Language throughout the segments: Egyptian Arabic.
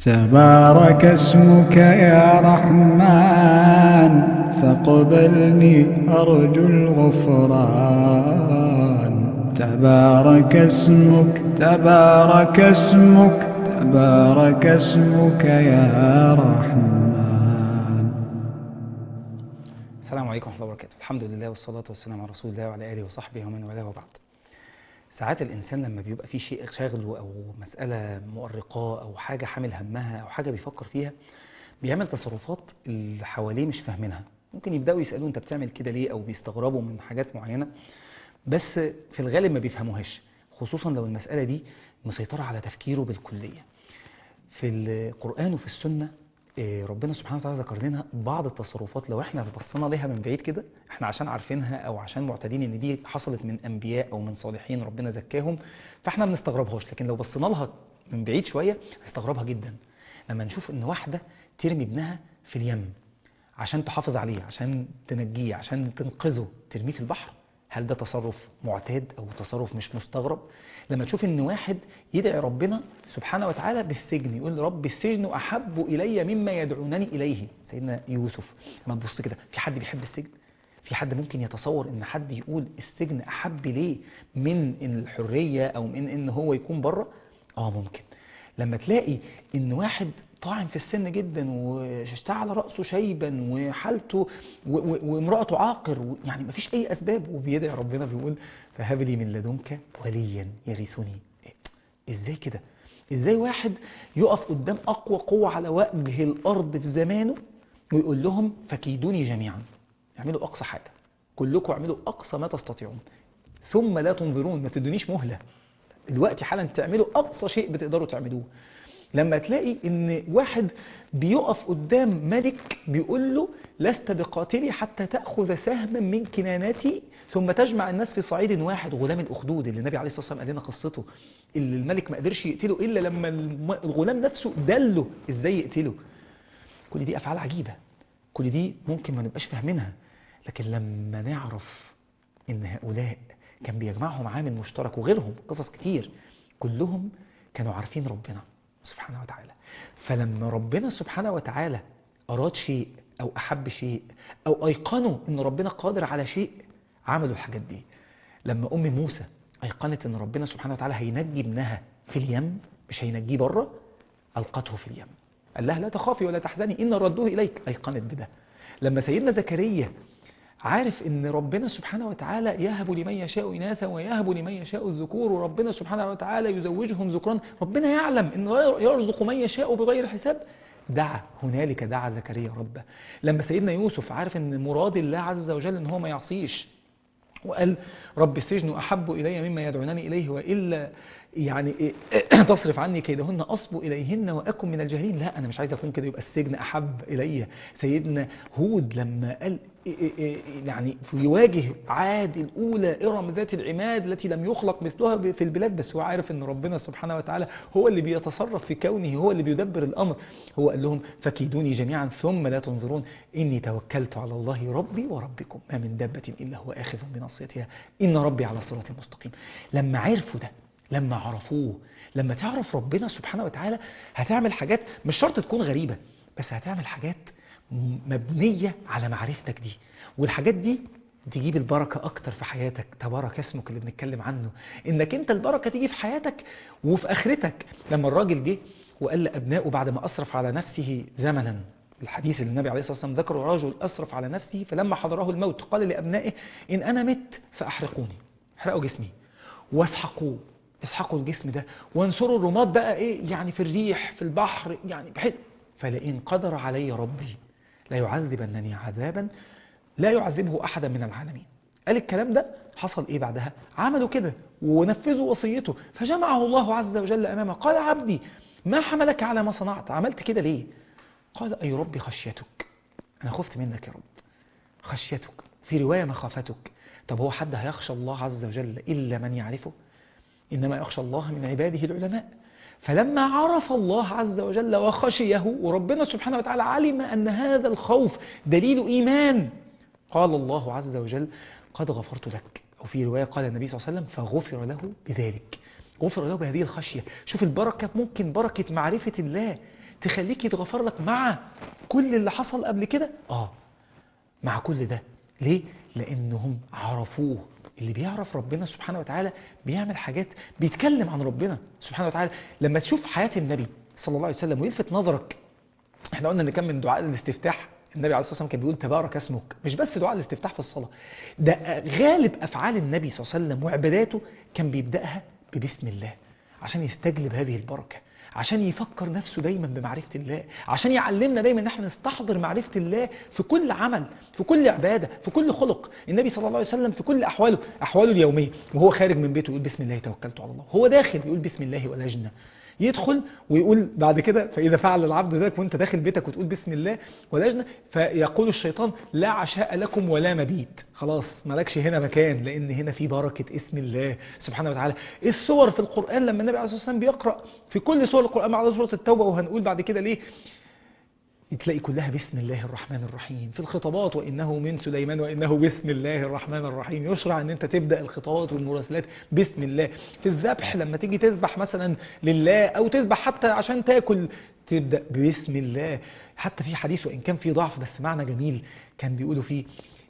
تبارك اسمك يا رحمن فاقبلني أرجو الغفران تبارك اسمك تبارك اسمك تبارك اسمك يا رحمن السلام عليكم ورحمة الله وبركاته الحمد لله والصلاة والسلام على رسول الله وعلى آله وصحبه ومن والاه وبعد ساعات الإنسان لما بيبقى فيه شيء شاغله أو مسألة مؤرقاه أو حاجة حامل همها أو حاجة بيفكر فيها بيعمل تصرفات اللي حواليه مش فاهمينها ممكن يبدأوا يسألوه أنت بتعمل كده ليه أو بيستغربوا من حاجات معينة بس في الغالب ما بيفهموهاش خصوصا لو المسألة دي مسيطرة على تفكيره بالكلية في القرآن وفي السنة إيه، ربنا سبحانه وتعالى ذكر لنا بعض التصرفات لو احنا بصينا ليها من بعيد كده احنا عشان عارفينها او عشان معتادين ان دي حصلت من انبياء او من صالحين ربنا زكاهم فاحنا ما بنستغربهاش لكن لو بصينا لها من بعيد شويه نستغربها جدا لما نشوف ان واحده ترمي ابنها في اليم عشان تحافظ عليه عشان تنجيه عشان تنقذه ترميه في البحر هل ده تصرف معتاد او تصرف مش مستغرب لما تشوف ان واحد يدعي ربنا سبحانه وتعالى بالسجن يقول رب السجن احب الي مما يدعونني اليه سيدنا يوسف لما تبص كده في حد بيحب السجن في حد ممكن يتصور ان حد يقول السجن احب ليه من الحريه او من ان هو يكون بره اه ممكن لما تلاقي ان واحد طاعن في السن جدا واشتعل رأسه شيبا وحالته و- و- وامرأته عاقر و- يعني مفيش أي أسباب وبيدعي ربنا بيقول فهب لي من لدنك وليا يرثني إيه؟ إزاي كده؟ إزاي واحد يقف قدام أقوى قوة على وجه الأرض في زمانه ويقول لهم فكيدوني جميعا اعملوا أقصى حاجة كلكم اعملوا أقصى ما تستطيعون ثم لا تنظرون ما تدونيش مهلة دلوقتي حالا تعملوا أقصى شيء بتقدروا تعملوه لما تلاقي ان واحد بيقف قدام ملك بيقول له لست بقاتلي حتى تأخذ سهما من كنانتي ثم تجمع الناس في صعيد واحد غلام الأخدود اللي النبي عليه الصلاة والسلام قال لنا قصته اللي الملك ما قدرش يقتله إلا لما الم- الغلام نفسه دله إزاي يقتله كل دي أفعال عجيبة كل دي ممكن ما نبقاش فاهمينها لكن لما نعرف ان هؤلاء كان بيجمعهم عامل مشترك وغيرهم قصص كتير كلهم كانوا عارفين ربنا سبحانه وتعالى فلما ربنا سبحانه وتعالى أراد شيء أو أحب شيء أو أيقنوا أن ربنا قادر على شيء عملوا الحاجات دي لما أم موسى أيقنت أن ربنا سبحانه وتعالى هينجي ابنها في اليم مش هينجيه بره ألقته في اليم قال لها لا تخافي ولا تحزني إن ردوه إليك أيقنت بده لما سيدنا زكريا عارف ان ربنا سبحانه وتعالى يهب لمن يشاء إناثا ويهب لمن يشاء الذكور وربنا سبحانه وتعالى يزوجهم ذكران ربنا يعلم ان يرزق من يشاء بغير حساب دعا هنالك دعا زكريا ربه لما سيدنا يوسف عارف ان مراد الله عز وجل ان هو ما يعصيش وقال رب السجن أحب إلي مما يدعونني إليه وإلا يعني إيه تصرف عني كيدهن أصب إليهن وأكن من الجاهلين لا أنا مش عايز أكون كده يبقى السجن أحب إلي سيدنا هود لما قال إيه إيه إيه يعني يواجه عاد الأولى إرم ذات العماد التي لم يخلق مثلها في البلاد بس هو عارف أن ربنا سبحانه وتعالى هو اللي بيتصرف في كونه هو اللي بيدبر الأمر هو قال لهم فكيدوني جميعا ثم لا تنظرون إني توكلت على الله ربي وربكم ما من دابة إلا هو آخذ بناصيتها إن ربي على صراط مستقيم لما عرفوا ده لما عرفوه لما تعرف ربنا سبحانه وتعالى هتعمل حاجات مش شرط تكون غريبة بس هتعمل حاجات مبنية على معرفتك دي والحاجات دي تجيب البركة أكتر في حياتك تبارك اسمك اللي بنتكلم عنه إنك أنت البركة تيجي في حياتك وفي آخرتك لما الراجل جه وقال لأبنائه بعد ما أسرف على نفسه زمنا الحديث اللي النبي عليه الصلاة والسلام ذكره رجل أسرف على نفسه فلما حضره الموت قال لأبنائه إن أنا مت فأحرقوني احرقوا جسمي واسحقوه اسحقوا الجسم ده وانصروا الرماد بقى ايه يعني في الريح في البحر يعني بحيث فلئن قدر علي ربي لا يعذبنني عذابا لا يعذبه احدا من العالمين قال الكلام ده حصل ايه بعدها عملوا كده ونفذوا وصيته فجمعه الله عز وجل امامه قال عبدي ما حملك على ما صنعت عملت كده ليه قال اي ربي خشيتك انا خفت منك يا رب خشيتك في رواية مخافتك طب هو حد هيخشى الله عز وجل إلا من يعرفه إنما يخشى الله من عباده العلماء فلما عرف الله عز وجل وخشيه وربنا سبحانه وتعالى علم أن هذا الخوف دليل إيمان قال الله عز وجل قد غفرت لك أو في رواية قال النبي صلى الله عليه وسلم فغفر له بذلك غفر له بهذه الخشية شوف البركة ممكن بركة معرفة الله تخليك يتغفر لك مع كل اللي حصل قبل كده اه مع كل ده ليه لانهم عرفوه اللي بيعرف ربنا سبحانه وتعالى بيعمل حاجات بيتكلم عن ربنا سبحانه وتعالى لما تشوف حياة النبي صلى الله عليه وسلم ويلفت نظرك احنا قلنا ان كان من دعاء الاستفتاح النبي عليه الصلاه والسلام كان بيقول تبارك اسمك مش بس دعاء الاستفتاح في الصلاه ده غالب افعال النبي صلى الله عليه وسلم وعباداته كان بيبداها ببسم الله عشان يستجلب هذه البركه عشان يفكر نفسه دايما بمعرفة الله عشان يعلمنا دايما ان احنا نستحضر معرفة الله في كل عمل في كل عبادة في كل خلق النبي صلى الله عليه وسلم في كل أحواله أحواله اليومية وهو خارج من بيته يقول بسم الله توكلت على الله هو داخل يقول بسم الله ولجنا يدخل ويقول بعد كده فإذا فعل العبد ذلك وانت داخل بيتك وتقول بسم الله ولجنا فيقول الشيطان لا عشاء لكم ولا مبيت خلاص مالكش هنا مكان لأن هنا في بركة اسم الله سبحانه وتعالى الصور في القرآن لما النبي عليه الصلاة والسلام بيقرأ في كل سور القرآن مع سورة التوبة وهنقول بعد كده ليه تلاقي كلها بسم الله الرحمن الرحيم في الخطابات وإنه من سليمان وإنه بسم الله الرحمن الرحيم يشرع أن أنت تبدأ الخطابات والمراسلات بسم الله في الذبح لما تيجي تذبح مثلا لله أو تذبح حتى عشان تاكل تبدأ بسم الله حتى في حديث وإن كان في ضعف بس معنى جميل كان بيقولوا فيه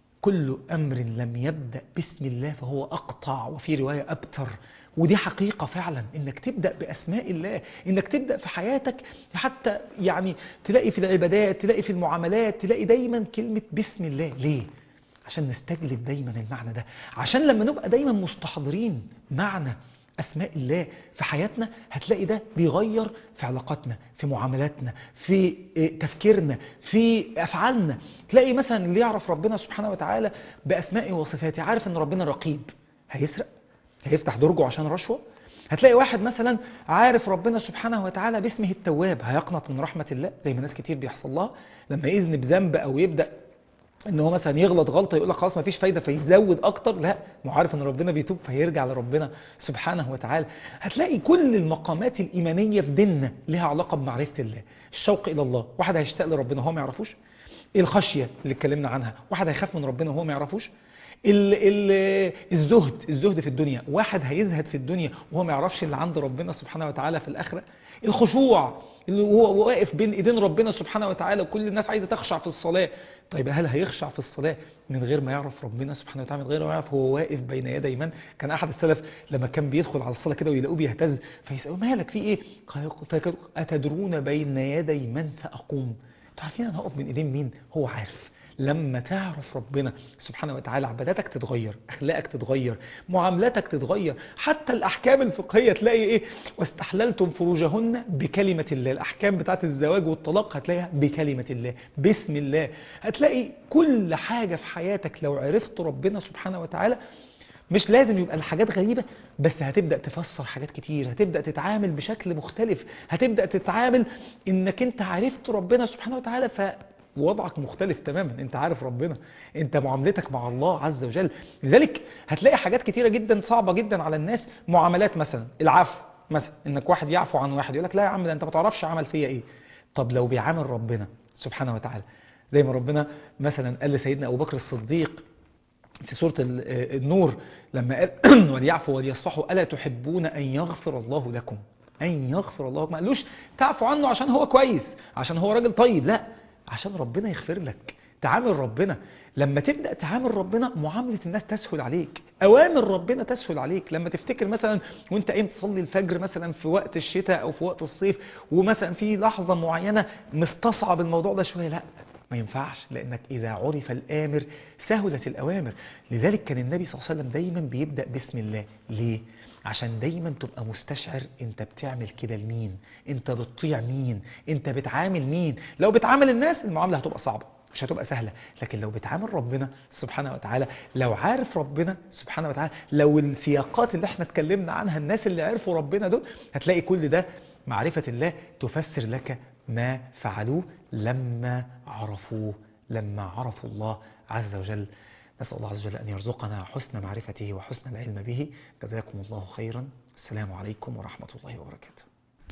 كل أمر لم يبدأ بسم الله فهو أقطع وفي رواية أبتر ودي حقيقة فعلا انك تبدأ بأسماء الله انك تبدأ في حياتك حتى يعني تلاقي في العبادات تلاقي في المعاملات تلاقي دايما كلمة بسم الله ليه؟ عشان نستجلب دايما المعنى ده عشان لما نبقى دايما مستحضرين معنى أسماء الله في حياتنا هتلاقي ده بيغير في علاقاتنا في معاملاتنا في تفكيرنا في أفعالنا تلاقي مثلا اللي يعرف ربنا سبحانه وتعالى بأسمائه وصفاته عارف أن ربنا رقيب هيسرق هيفتح درجه عشان رشوة هتلاقي واحد مثلا عارف ربنا سبحانه وتعالى باسمه التواب هيقنط من رحمة الله زي ما ناس كتير بيحصل لها لما يذنب ذنب او يبدأ ان هو مثلا يغلط غلطة يقول لك خلاص مفيش فايدة فيزود اكتر لا ما عارف ان ربنا بيتوب فيرجع لربنا سبحانه وتعالى هتلاقي كل المقامات الايمانية في ديننا لها علاقة بمعرفة الله الشوق الى الله واحد هيشتاق لربنا هو ما يعرفوش الخشية اللي اتكلمنا عنها واحد هيخاف من ربنا وهو ما يعرفوش ال ال الزهد الزهد في الدنيا واحد هيزهد في الدنيا وهو ما يعرفش اللي عند ربنا سبحانه وتعالى في الآخرة الخشوع اللي هو واقف بين ايدين ربنا سبحانه وتعالى وكل الناس عايزة تخشع في الصلاة طيب هل هيخشع في الصلاة من غير ما يعرف ربنا سبحانه وتعالى من غير ما يعرف هو واقف بين يدي من كان أحد السلف لما كان بيدخل على الصلاة كده ويلاقوه بيهتز فيسألوا مالك في ايه فاكر أتدرون بين يدي من سأقوم انتوا عارفين انا هقف بين ايدين مين هو عارف لما تعرف ربنا سبحانه وتعالى عباداتك تتغير اخلاقك تتغير معاملاتك تتغير حتى الاحكام الفقهيه تلاقي ايه واستحللتم فروجهن بكلمه الله الاحكام بتاعت الزواج والطلاق هتلاقيها بكلمه الله باسم الله هتلاقي كل حاجه في حياتك لو عرفت ربنا سبحانه وتعالى مش لازم يبقى الحاجات غريبة بس هتبدأ تفسر حاجات كتير هتبدأ تتعامل بشكل مختلف هتبدأ تتعامل انك انت عرفت ربنا سبحانه وتعالى ف وضعك مختلف تماما انت عارف ربنا انت معاملتك مع الله عز وجل لذلك هتلاقي حاجات كتيرة جدا صعبة جدا على الناس معاملات مثلا العفو مثلا انك واحد يعفو عن واحد يقول لك لا يا عم ده انت ما تعرفش عمل فيا ايه طب لو بيعامل ربنا سبحانه وتعالى زي ما ربنا مثلا قال لسيدنا ابو بكر الصديق في سورة النور لما قال وليعفوا وليصفحوا ألا تحبون أن يغفر الله لكم أن يغفر الله لكم ما قالوش تعفوا عنه عشان هو كويس عشان هو راجل طيب لا عشان ربنا يغفر لك تعامل ربنا لما تبدأ تعامل ربنا معاملة الناس تسهل عليك أوامر ربنا تسهل عليك لما تفتكر مثلا وانت قايم تصلي الفجر مثلا في وقت الشتاء أو في وقت الصيف ومثلا في لحظة معينة مستصعب الموضوع ده شوية لا ما ينفعش لأنك إذا عرف الآمر سهلت الأوامر لذلك كان النبي صلى الله عليه وسلم دايما بيبدأ بسم الله ليه؟ عشان دايما تبقى مستشعر انت بتعمل كده لمين انت بتطيع مين انت بتعامل مين لو بتعامل الناس المعاملة هتبقى صعبة مش هتبقى سهلة لكن لو بتعامل ربنا سبحانه وتعالى لو عارف ربنا سبحانه وتعالى لو السياقات اللي احنا اتكلمنا عنها الناس اللي عرفوا ربنا دول هتلاقي كل ده معرفة الله تفسر لك ما فعلوه لما عرفوه لما عرفوا الله عز وجل نسأل الله عز وجل أن يرزقنا حسن معرفته وحسن العلم به جزاكم الله خيرا السلام عليكم ورحمة الله وبركاته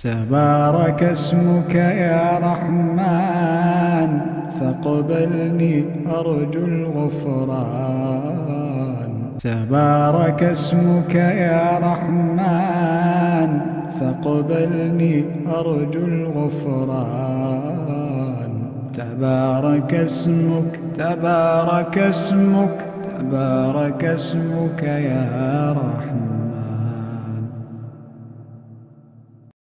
تبارك اسمك يا رحمن فاقبلني أرجو الغفران تبارك اسمك يا رحمن فاقبلني أرجو الغفران تبارك اسمك تبارك اسمك تبارك اسمك يا رحمن